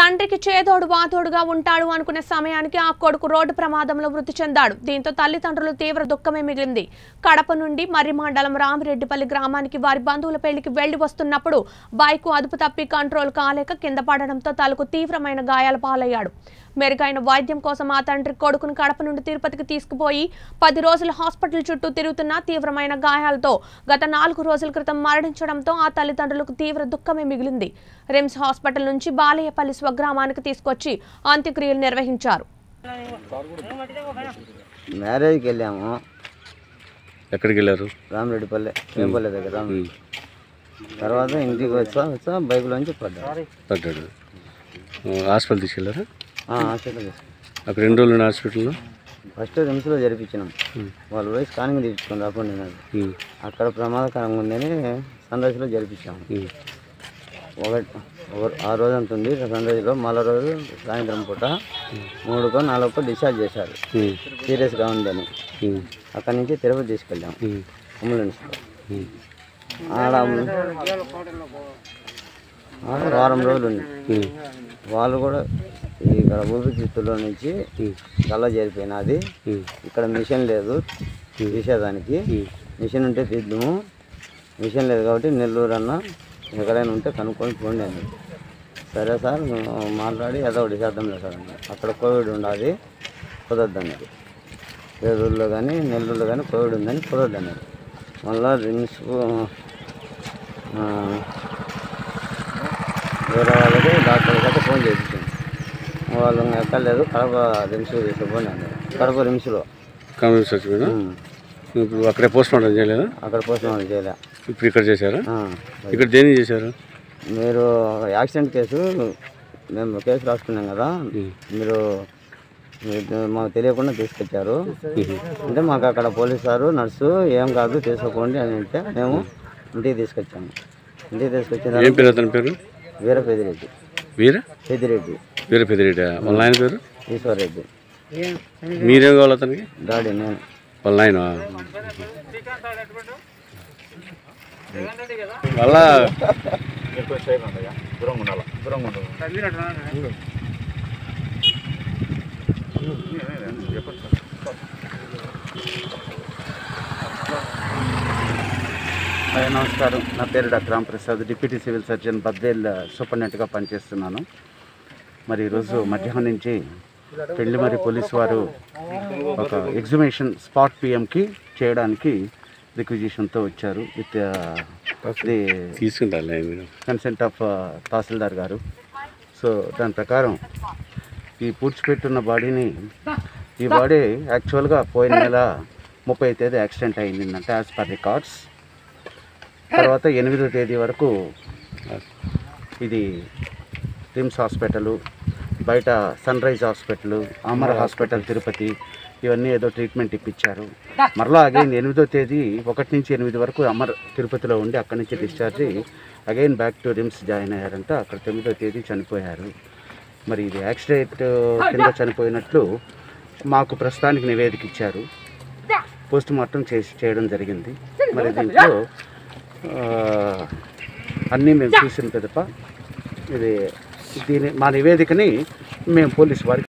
తండ్రికి చేదోడు వాతోడుగా ఉంటాడు అనుకునే సమయానికి ఆ కొడుకు రోడ్డు ప్రమాదంలో మృతి చెందాడు దీంతో తల్లిదండ్రులు తీవ్ర దుఃఖమే మిగిలింది కడప నుండి మర్రి మండలం రామిరెడ్డిపల్లి గ్రామానికి వారి బంధువుల పెళ్లికి వెళ్లి వస్తున్నప్పుడు బైకు అదుపు తప్పి కంట్రోల్ కాలేక కింద పడడంతో తలకు తీవ్రమైన గాయాల పాలయ్యాడు మెరుగైన వైద్యం కోసం ఆ తండ్రి కొడుకును కడప నుండి తిరుపతికి తీసుకుపోయి పది రోజులు హాస్పిటల్ చుట్టూ తిరుగుతున్న తీవ్రమైన గాయాలతో గత నాలుగు రోజుల క్రితం మరణించడంతో ఆ తల్లిదండ్రులకు తీవ్ర దుఃఖమే మిగిలింది రిమ్స్ హాస్పిటల్ నుంచి బాలయ్యపల్లి స్వగ్రామానికి తీసుకొచ్చి అంత్యక్రియలు నిర్వహించారు మ్యారేజ్కి వెళ్ళాము ఎక్కడికి వెళ్ళారు రామరెడ్డిపల్లె రేపల్లె దగ్గర ఉమ్, తర్వాత ఇంటికి వచ్చా వచ్చా బైక్లోంచి పడ్డా పడ్డాడు ఆ, హాస్పిటల్ తీసుకెళ్ళారా హాస్పిటల్ తీసుకు అక్కడ ఎన్ని రోజులు ఉన్న హాస్పిటల్లో ఫస్ట్ రిమ్స్లో జరిపించినాం వాళ్ళు పోయి స్కానింగ్ తీపించుకొని రాకుండా ఉన్నారు ఉమ్, అక్కడ ప్రమాదకరంగా ఉందని సన్ రైజ్లో జరిపించాము ఉమ్, ఒకటి ఒక ఆ రోజు అంత ఉంది సన్ రైజ్లో మళ్ళా రోజు సాయంత్రం పూట మూడుకో నాలుగుకో డిశ్చార్జ్ చేశారు ఉమ్, సీరియస్గా ఉందని ఉమ్, అక్కడి నుంచి తిరుపతి తీసుకెళ్ళాం ఉమ్, అంబులెన్స్లో ఉమ్, ఆడ ఆడ వారం రోజులు ఉంది ఉమ్, వాళ్ళు కూడా ఇక్కడ ఊపిరితిత్తులో నుంచి గల్ల చేరిపోయినది ఉమ్, ఇక్కడ మిషన్ లేదు తీసేదానికి మిషన్ ఉంటే తీద్దాము మిషన్ లేదు కాబట్టి నెల్లూరు అన్న ఎక్కడైనా ఉంటే కనుక్కొని పోండి అని సరే సార్ మేము మాట్లాడి ఏదో ఒకటి చేద్దాం లేదు సార్ అన్న అక్కడ కోవిడ్ ఉండాలి కుదరదు అన్నారు ఏలూరులో కానీ నెల్లూరులో కానీ కోవిడ్ ఉందని కుదరదు అన్నారు మళ్ళా రిమ్స్ వేరే వాళ్ళకి డాక్టర్ గట్రా ఫోన్ చేయించాం వాళ్ళు ఇంకా ఎక్కలేదు కడప రిమ్స్ తీసుకుపోండి అన్నారు కడప రిమ్స్లో కాంగ్రెస్ చచ్చిపోయినా ఉమ్. ఇప్పుడు అక్కడే పోస్ట్ మార్టం చేయలేదా అక్కడ పోస్ట్ మార్టం చేయలే ఇప్పుడు ఇక్కడ చేశారా ఆ. ఇక్కడ దేని చేశారు మీరు యాక్సిడెంట్ కేసు మేము కేసు రాసుకున్నాం కదా మీరు మీరు మాకు తెలియకుండా తీసుకొచ్చారు అంటే మాకు అక్కడ పోలీస్ సారు నర్సు ఏం కాదు తీసుకోండి అని అంటే మేము ఇంటికి తీసుకొచ్చాము ఇంటికి తీసుకొచ్చిన ఏం పేరు అతని పేరు వీర పెదిరెడ్డి వీర పెదిరెడ్డి వీర పెద్దిరెడ్డి వాళ్ళ ఆయన పేరు ఈశ్వరరెడ్డి మీరేం కావాలి అతనికి డాడీ నేను వాళ్ళ ఆయన వాళ్ళ హాయ్ నమస్కారం నా పేరు doctor Ramprasad deputy civil surgeon Baddel సూపరింటెండెంట్గా పనిచేస్తున్నాను మరి ఈరోజు మధ్యాహ్నం నుంచి పెళ్లిమరి పోలీసు వారు ఒక ఎగ్జిబిషన్ స్పాట్ పిఎంకి చేయడానికి రిక్విజిషన్తో వచ్చారు విత్ ది తీసుకుంటారులే మీరు కన్సెంట్ ఆఫ్ తహసీల్దార్ గారు సో దాని ప్రకారం ఈ పూడ్చిపెట్టున్న బాడీని ఈ బాడీ యాక్చువల్గా పోయిన నెల ముప్పై తేదీ యాక్సిడెంట్ అయిందంటే యాజ్ పర్ రికార్డ్స్ తర్వాత ఎనిమిదో తేదీ వరకు ఇది రిమ్స్ హాస్పిటల్ బయట sunrise hospital Amar hospital Tirupati ఇవన్నీ ఏదో ట్రీట్మెంట్ ఇప్పించారు మరలా అగైన్ ఎనిమిదో తేదీ ఒకటి నుంచి ఎనిమిది వరకు అమర్ తిరుపతిలో ఉండి అక్కడి నుంచి డిశ్చార్జ్ అయ్యి again back to RIMS join అయ్యారంట అక్కడ తొమ్మిదో తేదీ చనిపోయారు మరి ఇది యాక్సిడెంట్ కింద చనిపోయినట్లు మాకు ప్రస్తుతానికి నివేదిక ఇచ్చారు పోస్ట్ మార్టం చేసి చేయడం జరిగింది మరి దీంట్లో ఆ, అన్నీ మేము చూసిన పిదప ఇది దీని మా నివేదికని మేము పోలీసు వారికి